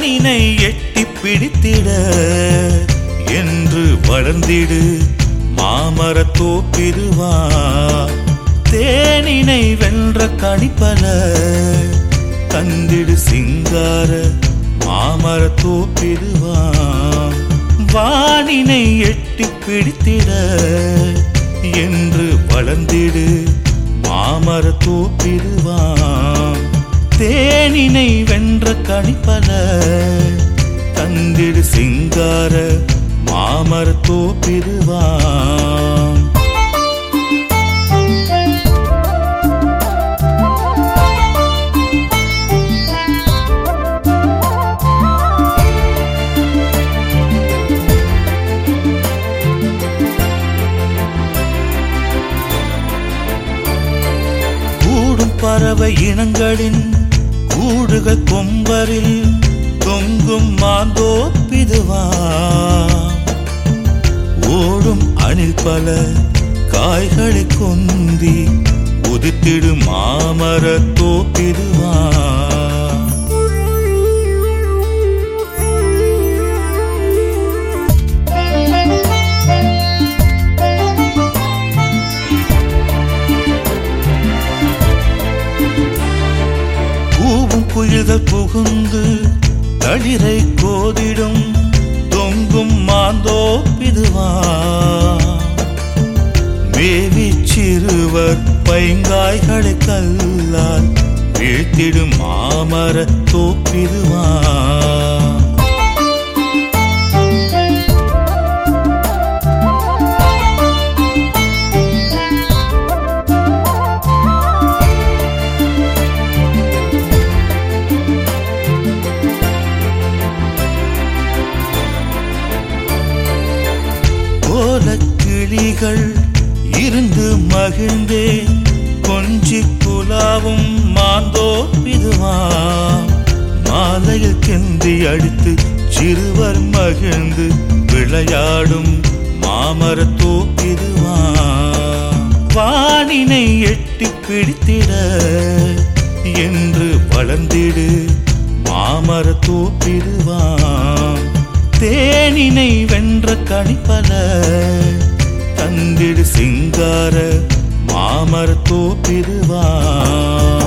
வானினை எட்டி பிடித்திட என்று வளர்ந்திடு மாமர தோப்பிடுவா தேனினை வென்ற கணிப்பல தந்திடு சிங்கார மாமர தோப்பிடுவா வானினை எட்டி பிடித்திட என்று வளர்ந்திடு மாமர தோப்பிடுவான் தேனினை வென்ற கணிப்பல தந்திடு சிங்கார மாமர தோப்பிடுவான் கூடும் பறவை இனங்களின் கூடுகள் கொம்பரில் தொங்கும் மாந்தோப்பிதுவா ஓடும் அணில் பல காய்களை கொந்தி உதித்திடும் மாமர தோப்பிடுவா பூவும் குயில்கள் புகுந்து தளிரை கோதிடும் தொங்கும் மாந்தோப்பிதுவா மேவி சிறுவர் பைங்காய்களை கல்லால் வீழ்த்திடும் மாமர தோப்பிதுவா கோலக்கிளிகள் இருந்து மகிழ்ந்தே கொஞ்சி குலாவும் மாந்தோப்பிதுவா மாலையில் கெந்தி அடித்து சிறுவர் மகிழ்ந்து விளையாடும் மாமர தோப்பிதுவா வானினை எட்டி பிடித்திட என்று வளர்ந்திடு மாமர தோப்பிடுவான் தேனினை வென்ற கணிப்பல தந்திடு சிங்கார மாமர தோப்பிடுவான்